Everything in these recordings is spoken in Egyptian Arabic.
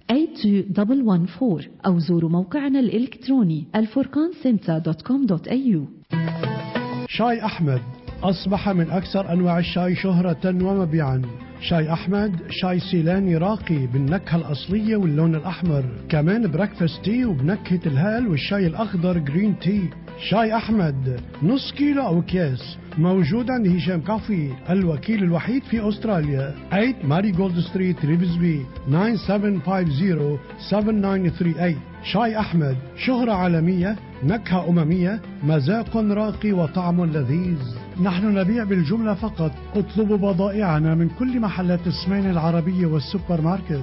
82114 أو زوروا موقعنا الإلكتروني الفرقانسنتا.com.au شاي أحمد أصبح من أكثر أنواع الشاي شهرة ومبيعا شاي أحمد شاي سيلاني راقي بالنكهة الأصلية واللون الأحمر كمان بريكفاست تي وبنكهة الهال والشاي الأخضر جرين تي شاي أحمد نص كيلو أو أكياس موجود عند هشام كافي الوكيل الوحيد في أستراليا 8 ماري جولد ستريت ريفزبي 9750 شاي أحمد شهرة عالمية نكهة أممية مذاق راقي وطعم لذيذ نحن نبيع بالجملة فقط اطلبوا بضائعنا من كل محلات السمين العربية والسوبر ماركت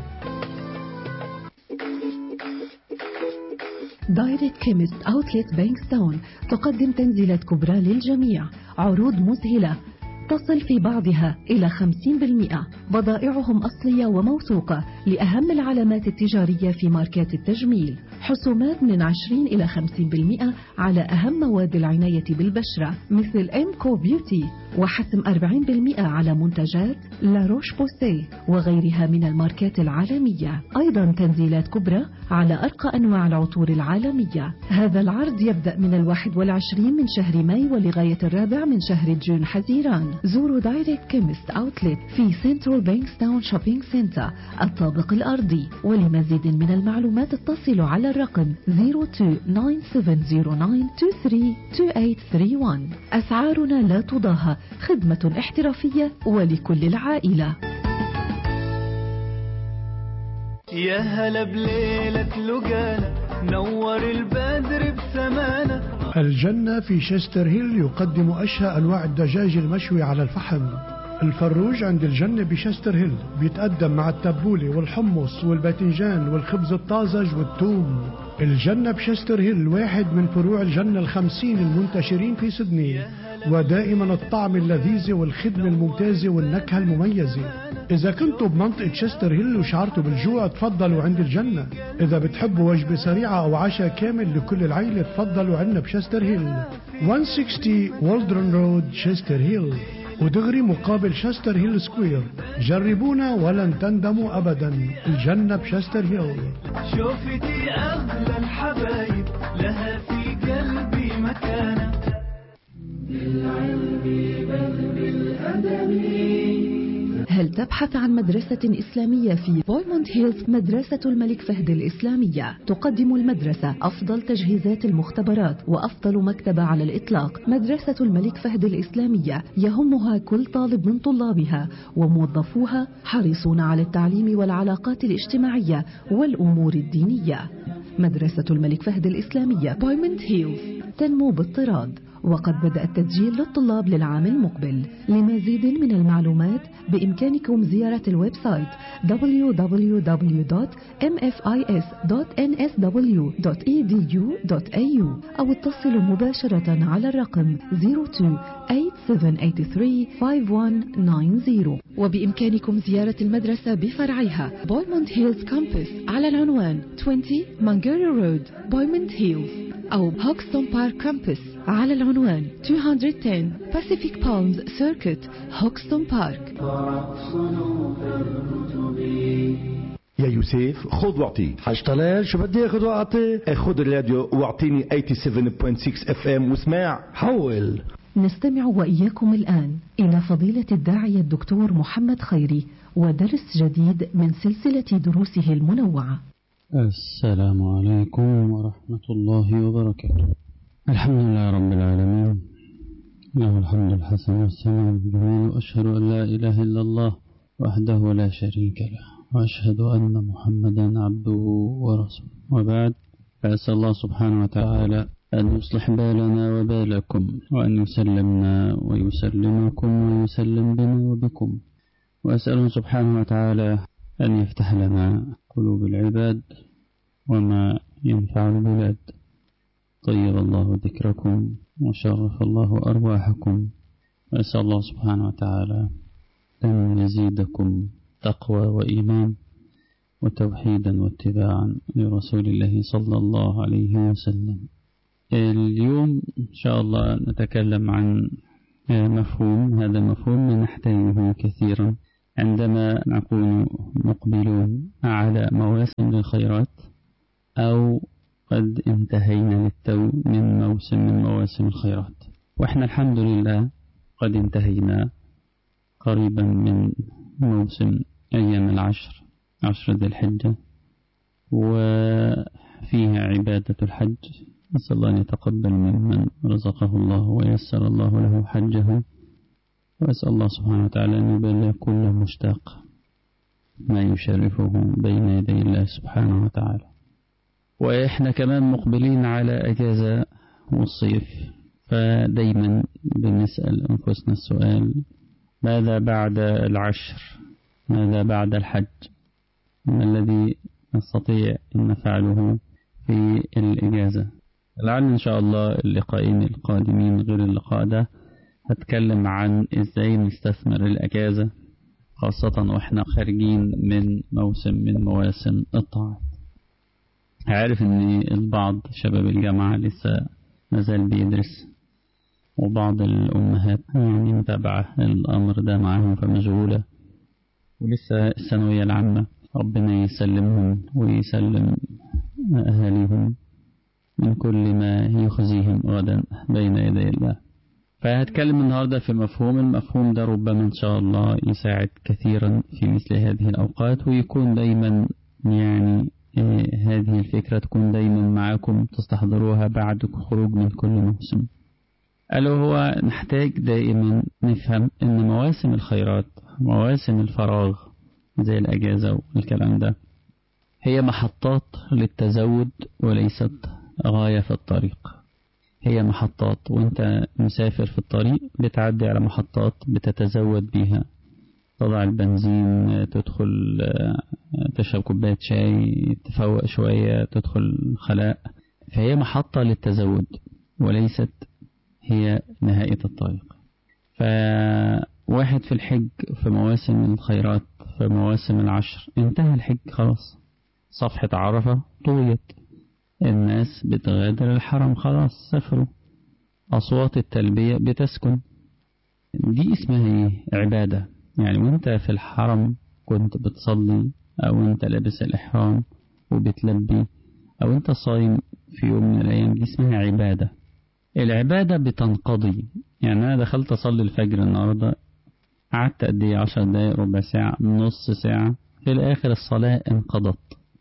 دايركت كيمست اوتلت بانكستاون تقدم تنزيلات كبرى للجميع عروض مذهلة تصل في بعضها إلى 50% بضائعهم أصلية وموثوقة لأهم العلامات التجارية في ماركات التجميل حسومات من 20 إلى 50% على أهم مواد العناية بالبشرة مثل إمكو بيوتي وحسم 40% على منتجات لاروش بوسي وغيرها من الماركات العالمية أيضا تنزيلات كبرى على أرقى أنواع العطور العالمية هذا العرض يبدأ من الواحد والعشرين من شهر ماي ولغاية الرابع من شهر جون حزيران زوروا دايركت كيمست أوتلت في سنترال بانكستاون شوبينج سنتر الطابق الأرضي ولمزيد من المعلومات اتصلوا على الرقم 029709232831 أسعارنا لا تضاهى خدمة احترافية ولكل العائلة يا هلا بليلة لقانا نور البدر بسمانا الجنة في شستر هيل يقدم أشهى أنواع الدجاج المشوي على الفحم الفروج عند الجنة بشستر هيل بيتقدم مع التبولة والحمص والباذنجان والخبز الطازج والثوم الجنة بشستر هيل واحد من فروع الجنة الخمسين المنتشرين في سدني ودائما الطعم اللذيذ والخدمة الممتازة والنكهة المميزة إذا كنتوا بمنطقة شستر هيل وشعرتوا بالجوع تفضلوا عند الجنة إذا بتحبوا وجبة سريعة أو عشاء كامل لكل العيلة تفضلوا عنا بشستر هيل 160 والدرن رود شستر هيل ودغري مقابل شستر هيل سكوير جربونا ولن تندموا أبدا الجنة بشستر هيل شوفتي أغلى الحبايب لها في قلبي مكانة هل تبحث عن مدرسة إسلامية في بويموند هيلز مدرسة الملك فهد الإسلامية تقدم المدرسة أفضل تجهيزات المختبرات وأفضل مكتبة على الإطلاق مدرسة الملك فهد الإسلامية يهمها كل طالب من طلابها وموظفوها حريصون على التعليم والعلاقات الاجتماعية والأمور الدينية مدرسة الملك فهد الإسلامية بويموند هيلز تنمو باضطراد وقد بدأ التسجيل للطلاب للعام المقبل لمزيد من المعلومات بإمكانكم زيارة الويب سايت www.mfis.nsw.edu.au أو اتصلوا مباشرة على الرقم 02-8783-5190 وبإمكانكم زيارة المدرسة بفرعها بويموند هيلز كامبس على العنوان 20 مانجيري رود بويموند هيلز أو هوكستون بارك كامبس على العنوان 210 Pacific Palms Circuit هوكستون بارك يا يوسف خذ واعطي حاج طلال شو بدي اخذ واعطي خذ الراديو واعطيني 87.6 اف ام واسمع حول نستمع وإياكم الآن إلى فضيلة الداعية الدكتور محمد خيري ودرس جديد من سلسلة دروسه المنوعة السلام عليكم ورحمة الله وبركاته الحمد لله رب العالمين له الحمد الحسن والثناء الجميل وأشهد أن لا إله إلا الله وحده لا شريك له وأشهد أن محمدا عبده ورسوله وبعد فأسأل الله سبحانه وتعالى أن يصلح بالنا وبالكم وأن يسلمنا ويسلمكم ويسلم بنا وبكم وأسأله سبحانه وتعالى أن يفتح لنا قلوب العباد وما ينفع البلاد طيب الله ذكركم وشرف الله أرواحكم وأسأل الله سبحانه وتعالى أن يزيدكم تقوى وإيمان وتوحيدا واتباعا لرسول الله صلى الله عليه وسلم اليوم إن شاء الله نتكلم عن مفهوم هذا مفهوم نحتاجه كثيرا عندما نكون مقبلون على مواسم للخيرات أو قد انتهينا للتو من موسم من مواسم الخيرات وإحنا الحمد لله قد انتهينا قريبا من موسم أيام العشر عشر ذي الحجة وفيها عبادة الحج نسأل الله أن يتقبل ممن رزقه الله ويسر الله له حجه وأسأل الله سبحانه وتعالى أن يبلغ كل مشتاق ما يشرفه بين يدي الله سبحانه وتعالى وإحنا كمان مقبلين على أجازة والصيف فدايما بنسأل أنفسنا السؤال ماذا بعد العشر ماذا بعد الحج ما الذي نستطيع أن نفعله في الإجازة لعل إن شاء الله اللقاءين القادمين غير اللقاء ده هتكلم عن إزاي نستثمر الأجازة خاصة وإحنا خارجين من موسم من مواسم الطاعات عارف إن البعض شباب الجامعة لسه مازال بيدرس وبعض الأمهات يعني متابعة الأمر ده معاهم فمشغولة ولسه الثانوية العامة ربنا يسلمهم ويسلم أهاليهم من كل ما يخزيهم غدا بين يدي الله فهتكلم النهاردة في مفهوم المفهوم ده ربما إن شاء الله يساعد كثيرا في مثل هذه الأوقات ويكون دايما يعني هذه الفكرة تكون دايما معاكم تستحضروها بعد خروج من كل موسم ألا هو نحتاج دائما نفهم أن مواسم الخيرات مواسم الفراغ زي الأجازة والكلام ده هي محطات للتزود وليست غاية في الطريق هي محطات وانت مسافر في الطريق بتعدي على محطات بتتزود بيها تضع البنزين تدخل تشرب كوباية شاي تفوق شوية تدخل خلاء فهي محطة للتزود وليست هي نهاية الطريق فواحد في الحج في مواسم الخيرات في مواسم العشر انتهى الحج خلاص صفحة عرفة طويت الناس بتغادر الحرم خلاص سافروا أصوات التلبية بتسكن دي اسمها ايه عبادة يعني وانت في الحرم كنت بتصلي أو انت لابس الإحرام وبتلبي أو انت صايم في يوم من الأيام دي اسمها عبادة العبادة بتنقضي يعني أنا دخلت أصلي الفجر النهاردة قعدت قد ايه عشر دقايق ربع ساعة نص ساعة في الآخر الصلاة انقضت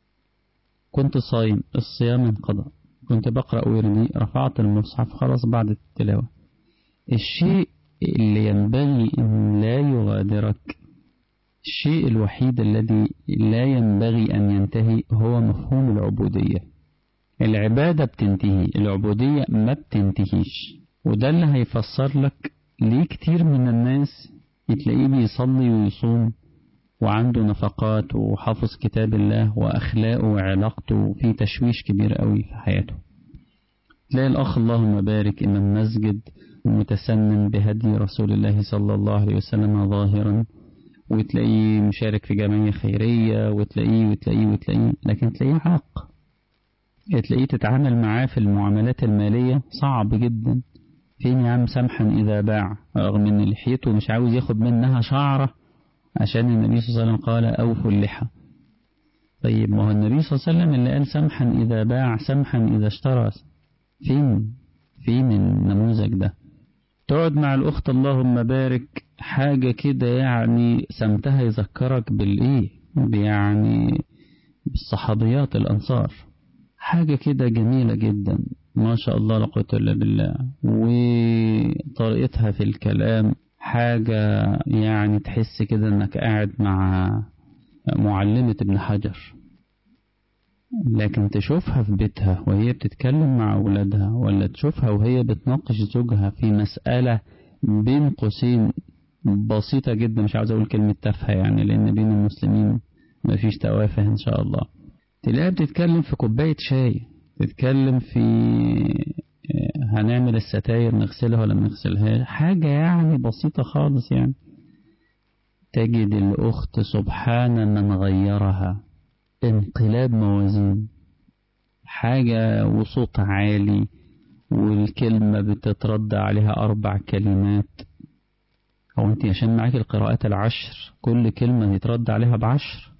كنت صايم الصيام انقضى كنت بقرأ وردي رفعت المصحف خلاص بعد التلاوة الشيء اللي ينبغي أن لا يغادرك الشيء الوحيد الذي لا ينبغي أن ينتهي هو مفهوم العبودية العبادة بتنتهي العبودية ما بتنتهيش وده اللي هيفسر لك ليه كتير من الناس تلاقيه بيصلي ويصوم وعنده نفقات وحافظ كتاب الله وأخلاقه وعلاقته في تشويش كبير قوي في حياته تلاقي الأخ اللهم بارك إمام مسجد متسنن بهدي رسول الله صلى الله عليه وسلم ظاهرا وتلاقيه مشارك في جمعية خيرية وتلاقيه وتلاقيه وتلاقيه لكن تلاقيه عاق تلاقيه تتعامل معاه في المعاملات المالية صعب جدا فين يا عم سمحا إذا باع رغم إن لحيته مش عاوز ياخد منها شعرة عشان النبي صلى الله عليه وسلم قال أوفوا اللحى طيب ما هو النبي صلى الله عليه وسلم اللي قال سمحا إذا باع سمحا إذا اشترى فين فين النموذج ده تقعد مع الأخت اللهم بارك حاجة كده يعني سمتها يذكرك بالإيه يعني بالصحابيات الأنصار حاجة كده جميلة جدا ما شاء الله لا قوة إلا بالله وطريقتها في الكلام حاجة يعني تحس كده انك قاعد مع معلمة ابن حجر لكن تشوفها في بيتها وهي بتتكلم مع أولادها ولا تشوفها وهي بتناقش زوجها في مسألة بين قوسين بسيطة جدا مش عاوز أقول كلمة تافهة يعني لأن بين المسلمين مفيش توافه إن شاء الله تلاقيها بتتكلم في كوباية شاي تتكلم في هنعمل الستاير نغسلها ولا ما نغسلهاش حاجة يعني بسيطة خالص يعني تجد الأخت سبحان من غيرها انقلاب موازين حاجة وصوت عالي والكلمة بتترد عليها أربع كلمات أو أنت عشان معاك القراءات العشر كل كلمة يترد عليها بعشر